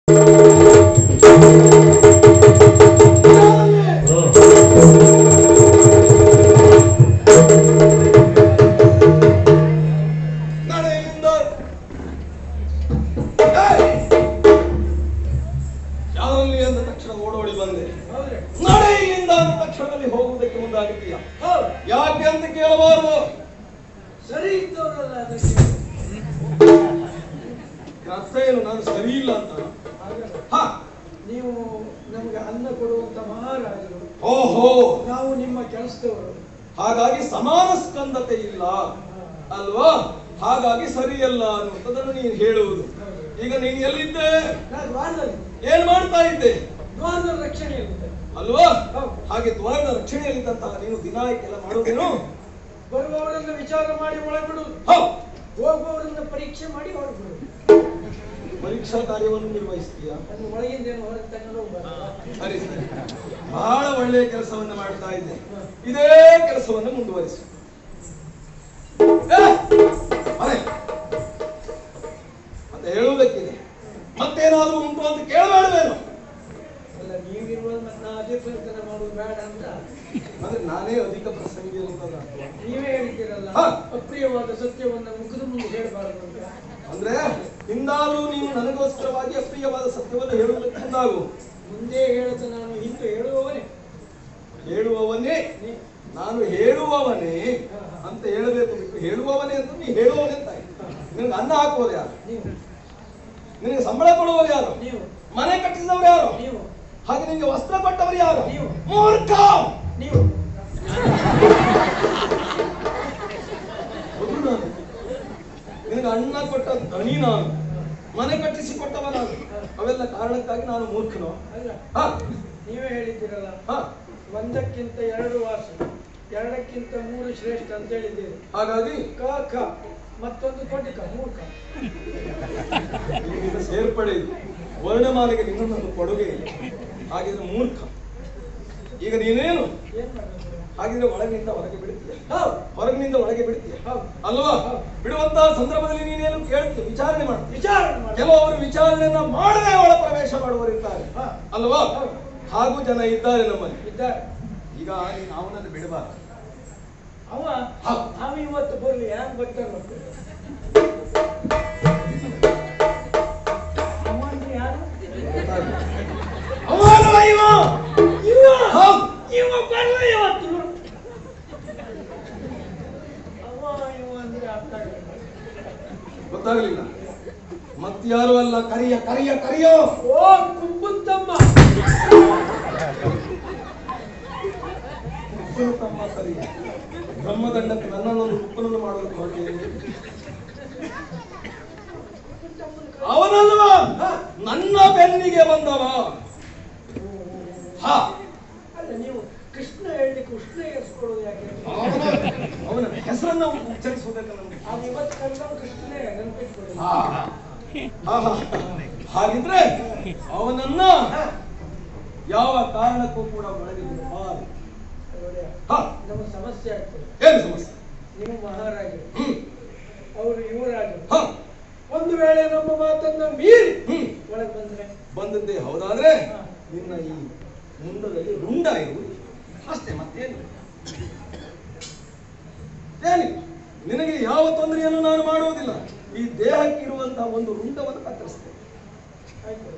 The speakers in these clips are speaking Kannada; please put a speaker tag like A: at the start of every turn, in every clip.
A: ನಡೆಯಿಂದ ಏಯ್! ಯಾವಲ್ಲಿ ಅಂದ ತಕ್ಷಣ ಓಡೋಡಿ ಬಂದೆ ನಡೆಯಿಂದ ಅಂದ ತಕ್ಷಣದಲ್ಲಿ ಹೋಗುವುದಕ್ಕೆ ಮುಂದಾಗುತ್ತೀಯ ಯಾಕೆ ಅಂತ ಕೇಳಬಾರದು
B: ಸರಿ ಇದ್ದವರಲ್ಲ ಅದಕ್ಕೆ
A: ಇದರ ಅರ್ಥ ಏನು ನಾನು ಸರಿ ಇಲ್ಲ ಅಂತ
B: ಹಾಗಲ್ಲ.
A: ಹ
B: ನೀವು ನಮಗೆ ಅನ್ನ ಕೊಡುವಂತ ಮಹಾರಾಜರು
A: ಓಹೋ
B: ನಾವು ನಿಮ್ಮ ಕೆಲಸದವರು
A: ಹಾಗಾಗಿ ಸಮಾನ ಸ್ಕಂದತೆ ಇಲ್ಲ ಅಲ್ವಾ ಹಾಗಾಗಿ ಸರಿಯಲ್ಲ ಅನ್ನುವಂಥದ್ದನ್ನು ನೀನು ಹೇಳುವುದು ಈಗ ನೀನು ಎಲ್ಲಿದ್ದೆ
B: ನಾನು ದ್ವಾರದಲ್ಲಿ
A: ಏನ್ ಮಾಡ್ತಾ ಇದ್ದೆ
B: ದ್ವಾರದ ರಕ್ಷಣೆ ಇರುತ್ತೆ
A: ಅಲ್ವಾ
B: ಹೌದು.
A: ಹಾಗೆ ದ್ವಾರದ ರಕ್ಷಣೆಯಲ್ಲಿದ್ದಂತಹ ನೀನು ದಿನ ಎಲ್ಲ ಮಾಡೋದೇನು
B: ಬರುವವರನ್ನ ವಿಚಾರ ಮಾಡಿ ಒಳಬಿಡುವುದು
A: ಹೌದು
B: ಹೋಗುವವರನ್ನ ಪರೀಕ್ಷೆ ಮಾಡಿ ಹೊರಬಿಡುವುದು
A: ಪರೀಕ್ಷಾ ಕಾರ್ಯವನ್ನು ನಿರ್ವಹಿಸ್ತೀಯ
B: ಅದು ಒಳಗಿಂದ ಏನು ಹೊರಗೆ ತಗೊಂಡು ಹೋಗ್ಬಾರ್ದು
A: ಸರಿ ಸರಿ ಬಹಳ ಒಳ್ಳೆಯ ಕೆಲಸವನ್ನು ಮಾಡ್ತಾ ಇದ್ದೆ ಇದೇ ಕೆಲಸವನ್ನು ಮುಂದುವರಿಸು ಏ, ಅದೇ ಮತ್ತೆ ಹೇಳುವುದಕ್ಕಿದೆ ಮತ್ತೇನಾದ್ರೂ ಉಂಟು ಅಂತ ಕೇಳಬೇಡವೇನು
B: ಅಲ್ಲ ನೀವಿರುವ ಮತ್ತೆ ನಾ ಅದೇ ಪ್ರಯತ್ನ ಮಾಡುವುದು ಬೇಡ ಅಂತ
A: ಅಂದ್ರೆ ನಾನೇ ಅಧಿಕ ಪ್ರಸಂಗಿ ಅನ್ನೋದಲ್ಲ
B: ನೀವೇ ಹೇಳಿದ್ದೀರಲ್ಲ
A: ಹಾ.
B: ಅಪ್ರಿಯವಾದ ಸತ್ಯವನ್ನ ಮುಖದ ಮುಂದೆ ಹೇಳಬಾರದು ಅಂತ
A: ಅಂದ್ರೆ ಹಿಂದಾದ್ರೂ ನೀನು ನನಗೋಸ್ಕರವಾಗಿ ಅಪ್ರಿಯವಾದ ಸತ್ಯವನ್ನು ಹೇಳುವುದಕ್ಕೆ ಮುಂದಾಗು
B: ಮುಂದೆ ಹೇಳುತ್ತ ನಾನು ಹಿಂದೆ ಹೇಳುವವನೇ
A: ಹೇಳುವವನೇ
B: ನೀ-
A: ನಾನು ಹೇಳುವವನೇ ಅಂತ ಹೇಳಬೇಕು ಬಿಟ್ಟು ಹೇಳುವವನೇ ಅಂತ ನೀ ಹೇಳುವವನೇ ಅಂತ ನಿನಗೆ ಅನ್ನ ಹಾಕುವವರು ಯಾರು
B: ನೀವು
A: ನಿನಗೆ ಸಂಬಳ ಕೊಡುವವರು ಯಾರು
B: ನೀವು
A: ಮನೆ ಕಟ್ಟಿಸಿದವರು ಯಾರು
B: ನೀವು
A: ಹಾಗೆ ನಿನಗೆ ವಸ್ತ್ರ ಕೊಟ್ಟವರು ಯಾರು
B: ನೀವು.
A: ಮೂರ್ಖ
B: ನೀವು
A: ಹೌದು ನಾನು ನಿನಗೆ ಅನ್ನ ಕೊಟ್ಟ ಧನಿ ನಾನು ಮನೆ ಕಟ್ಟಿಸಿ ಕೊಟ್ಟವ ನಾನು ಅವೆಲ್ಲ ಕಾರಣಕ್ಕಾಗಿ ನಾನು ಮೂರ್ಖನು
B: ಅಲ್ಲ
A: ಹ
B: ನೀವೇ ಹೇಳಿದ್ದೀರಲ್ಲ
A: ಹ
B: ಒಂದಕ್ಕಿಂತ ಎರಡು ವಾಸ ಎರಡಕ್ಕಿಂತ ಮೂರು ಶ್ರೇಷ್ಠ ಅಂತ ಹೇಳಿದ್ದೀರಿ
A: ಹಾಗಾಗಿ
B: ಕ ಕ ಮತ್ತೊಂದು ದೊಡ್ಡ ಕ ಮೂರ್ಖ
A: ನಿನ್ನ ಸೇರ್ಪಡೆ ಇದು ವರ್ಣಮಾಲೆಗೆ ನಿನ್ನೊಂದು ಕೊಡುಗೆ ಇಲ್ಲ ಹಾಗಿದ್ರೆ ಮೂರ್ಖ ಈಗ ನೀನೇನು
B: ಏನ್ ಮಾಡ್ಬೇಕು
A: ಹಾಗಿದ್ರೆ ಒಳಗಿನಿಂದ ಹೊರಗೆ ಬಿಡ್ತೀಯ
B: ಹೌದು
A: ಹೊರಗಿನಿಂದ ಒಳಗೆ ಬಿಡ್ತೀಯ
B: ಹೌದು
A: ಅಲ್ವಾ ಬಿಡುವಂತಹ ಸಂದರ್ಭದಲ್ಲಿ ನೀನೇನು ಕೇಳ್ತೀಯ ವಿಚಾರಣೆ ಮಾಡ್ತೀಯ
B: ವಿಚಾರಣೆ ಮಾಡಿ
A: ಕೆಲವರು ವಿಚಾರಣೆಯನ್ನ ಮಾಡದೆ ಒಳ ಪ್ರವೇಶ ಮಾಡುವರಿದ್ದಾರೆ
B: ಹಾ.
A: ಅಲ್ವಾ
B: ಹೌದು.
A: ಹಾಗೂ ಜನ ಇದ್ದಾರೆ ನಮ್ಮಲ್ಲಿ
B: ಇದ್ದಾರೆ
A: ಈಗ ನೀನು ಅವನನ್ನು ಬಿಡಬಾರ್ದು
B: ಅವ
A: ಹೌದು.
B: ಅವ ಇವತ್ತು ಬರ್ಲಿ ಹ್ಯಾಂಗ್ ಬರ್ತಾನೆ ಗೊತ್ತಿಲ್ಲ ಅವ ಅಂದ್ರೆ ಯಾರು
A: ಅವನು ಇವ
B: ಇವ
A: ಹೌದು.
B: ಇವ ಬರ್ಲ ಇವತ್ತು ಅವ ಇವ ಅಂದ್ರೆ ಅರ್ಥ ಆಗಿಲ್ಲ
A: ಗೊತ್ತಾಗಲಿಲ್ಲ ಮತ್ಯಾರು ಅಲ್ಲ ಕರಿಯ ಕರಿಯ ಕರಿಯೋ
B: ಓ ಕುಂಬುತ್ತಮ್ಮ
A: ಉಪ್ಪನು ತಮ್ಮ ಕರಿಯ ಬ್ರಹ್ಮದಂಡಕ್ಕೆ ನನ್ನನ್ನೊಂದು ಉಪ್ಪನನ್ನು ಮಾಡೋದಕ್ಕೆ ಹೊರಟೆ ಅವನಲ್ವ ನನ್ನ ಬೆನ್ನಿಗೆ ಬಂದವ ಹ
B: ಅಲ್ಲ ನೀವು ಕೃಷ್ಣ ಹೇಳಲಿಕ್ಕೆ ಉಷ್ಣ ಏರಿಸ್ಕೊಳ್ಳೋದು ಯಾಕೆ
A: ಅವನ ಅವನ ಹೆಸರನ್ನ ಉಚ್ಚರಿಸುವುದಕ್ಕೆ ನಮ್ಗೆ
B: ಅದು ಇವತ್ತು ಕನ್ನಡ ಕೃಷ್ಣನೇ ನೆನಪಿಟ್ಕೊಳ್ಳಿ
A: ಹಾ. ಹಾ, ಹಾ. ಹಾಗಿದ್ರೆ ಅವನನ್ನ ಯಾವ ಕಾರಣಕ್ಕೂ ಕೂಡ ಒಳಗೆ ಬಿಡಬಾರದು.
B: ಒಳ್ಳೆಯ.
A: ಹಾ.
B: ನಮ್ಮ ಸಮಸ್ಯೆ ಆಗ್ತದೆ
A: ಏನು ಸಮಸ್ಯೆ
B: ನೀವು ಮಹಾರಾಜರು
A: ಹ್ಮ್
B: ಅವರು ಯುವರಾಜರು
A: ಹ
B: ಒಂದು ವೇಳೆ ನಮ್ಮ ಮಾತನ್ನ ಮೀರಿ
A: ಹ್ಮ್
B: ಒಳಗೆ ಬಂದ್ರೆ
A: ಬಂದದ್ದೇ ಹೌದಾದ್ರೆ
B: ಹಾ.
A: ನಿನ್ನ ಈ ಮುಂಡದಲ್ಲಿ ರುಂಡ ಇರುವುದು ಅಷ್ಟೇ ಮತ್ತೇನು ಏನಿಲ್ಲ ನಿನಗೆ ಯಾವ ತೊಂದರೆಯನ್ನು ನಾನು ಮಾಡುವುದಿಲ್ಲ ಈ ದೇಹಕ್ಕೆ ಇರುವಂತಹ ಒಂದು ರುಂಡವನ್ನು ಕತ್ತರಿಸ್ತೇನೆ
B: ಆಯ್ತು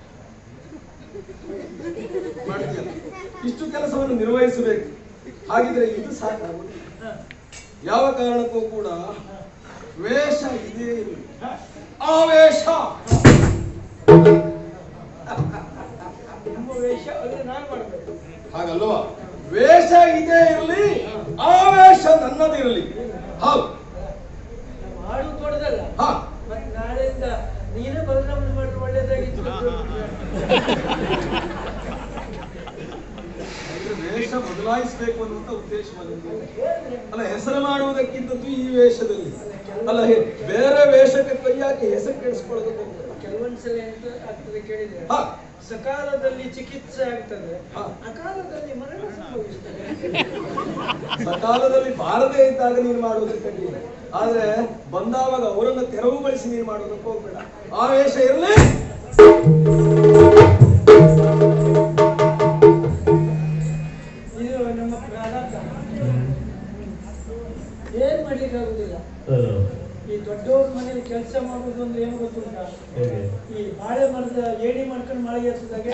A: ಮಾಡ್ತೀಯಲ್ಲ ಇಷ್ಟು ಕೆಲಸವನ್ನು ನಿರ್ವಹಿಸಬೇಕು ಹಾಗಿದ್ರೆ ಇದು ಸಾಕಾಗುವುದಿಲ್ಲ
B: ಹಾ.
A: ಯಾವ ಕಾರಣಕ್ಕೂ ಕೂಡ ವೇಷ ಇದೇ ಇರಲಿ
B: ಹಾ.
A: ಆವೇಶ
B: ನಮ್ಮ ವೇಷ ಅದು ನಾನು ಮಾಡ್ಬೇಕು
A: ಹಾಗಲ್ವಾ ವೇಷ ಇದೇ ಇರಲಿ ಆವೇಶ ನನ್ನದಿರಲಿ ಹೌದು
B: ನಾವು ಹಾಡು ದೊಡ್ಡದಲ್ಲ
A: ಹಾ
B: ಮತ್ತೆ ನಾಳೆಯಿಂದ ನೀನೇ ಬದಲಾವಣೆ ಮಾಡಿದ್ರೆ ಒಳ್ಳೇದಾಗಿತ್ತು
A: ಅಂದ್ರೆ ವೇಷ ಬದಲಾಯಿಸಬೇಕು ಅನ್ನುವಂತ ಉದ್ದೇಶವನ್ನು ಅಲ್ಲ ಹೆಸರು ಮಾಡುವುದಕ್ಕಿಂತದ್ದು ಈ ವೇಷದಲ್ಲಿ ಅಲ್ಲ ಹೇ- ಬೇರೆ ವೇಷಕ್ಕೆ ಕೈ ಹಾಕಿ ಹೆಸರು ಕೆಡಿಸ್ಕೊಳ್ಳೋದಕ್ಕೆ ಹೋಗ್ಬೇಡ.
B: ಕೆಲವೊಂದ್ಸಲ ಎಂತ ಆಗ್ತದೆ ಕೇಳಿದ್ರೆ
A: ಹಾ.
B: ಸಕಾಲದಲ್ಲಿ ಚಿಕಿತ್ಸೆ ಆಗ್ತದೆ
A: ಹಾ.
B: ಅಕಾಲದಲ್ಲಿ ಮರಣ ಸಂಭವಿಸ್ತದೆ
A: ಸಕಾಲದಲ್ಲಿ ಬಾರದೇ ಇದ್ದಾಗ ನೀನು ಮಾಡುವುದಕ್ಕೆ ಅಡ್ಡಿಲ್ಲ ಆದ್ರೆ ಬಂದಾವಾಗ ಅವರನ್ನ ತೆರವುಗೊಳಿಸಿ ನೀನು ಮಾಡುವುದಕ್ಕೆ ಹೋಗ್ಬೇಡ ಆವೇಶ ಇರಲಿ
B: ಆಗುದು ಅಂದ್ರೆ ಏನು ಗೊತ್ತುಂಟಾ
C: ಹೇಗೆ
B: ಈ ಬಾಳೆ ಮರದ ಏಣಿ ಮಾಡ್ಕೊಂಡು ಮಾಳಿಗೆ ಹತ್ತಿದಾಗೆ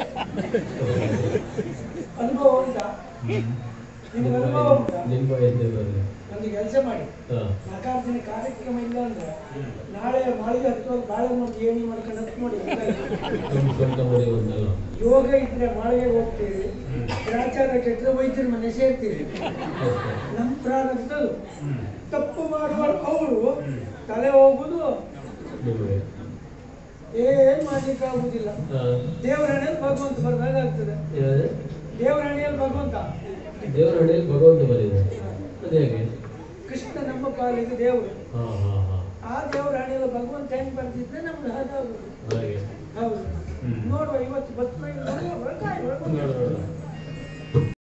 B: ಅನುಭವ ಉಂಟಾ ನಿಮ್ಗೆ ಅನುಭವ ಉಂಟಾ
C: ನಿಮ್ಮ ಎದ್ದೇಬರಲಿ
B: ಒಂದು ಕೆಲಸ ಮಾಡಿ
C: ಹಾ
B: ನಾಲ್ಕಾರು ದಿನ ಕಾರ್ಯಕ್ರಮ ಇಲ್ಲ ಅಂದ್ರೆ ನಾಳೆ ಮಾಳಿಗೆ ಹತ್ತುವಾಗ ಬಾಳೆ ಮರದ ಏಣಿ ಮಾಡ್ಕೊಂಡು ಹತ್ತು ನೋಡಿ
C: ನಿಮ್ಮ ಸ್ವಂತ ಮನೆ ಒಂದಲ್ಲ
B: ಯೋಗ ಇದ್ರೆ ಮಾಳಿಗೆ ಹೋಗ್ತೀರಿ ಗ್ರಾಚಾರ ಕೆಟ್ಟರೆ ವೈದ್ಯರ ಮನೆ ಸೇರ್ತೀರಿ ನಮ್ಮ ಪ್ರಾರಬ್ಧ ಅದು. ತಪ್ಪು ಮಾಡುವ ಅವರು ತಲೆ ಹೋಗುದು
C: ನಿಮಗೆ
B: ಏನ್ ಮಾಡ್ಲಿಕ್ಕೆ ಆಗುದಿಲ್ಲ
C: ಹಾ
B: ದೇವರ ಹಣೆಯಲ್ಲಿ ಭಗವಂತ ಬರ್ದಾಗ ಆಗ್ತದೆ
C: ಯಾವ್ದು?
B: ದೇವರ ಹಣೆಯಲ್ಲಿ ಭಗವಂತ
C: ದೇವರ ಹಣೆಯಲ್ಲಿ ಭಗವಂತ ಬರಿದೆ ಅದು ಹೇಗೆ
B: ಕೃಷ್ಣ ನಮ್ಮ ಪಾಲಿಗೆ ದೇವರು
C: ಹಾ ಹಾ ಹಾ
B: ಆ ದೇವರ ಹಣೆಯಲ್ಲಿ ಭಗವಂತ ಹೆಂಗ್ ಬರ್ದಿದ್ರೆ ನಮ್ಗೆ ಹಾಗಾಗುದು
C: ಹಾಗೆ
B: ಹೌದು
C: ಹ್ಮ್.
B: ನೋಡುವ ಇವತ್ತು ಬತ್ತು ಕಾಯಿ
C: ನೋಡು ನೋಡು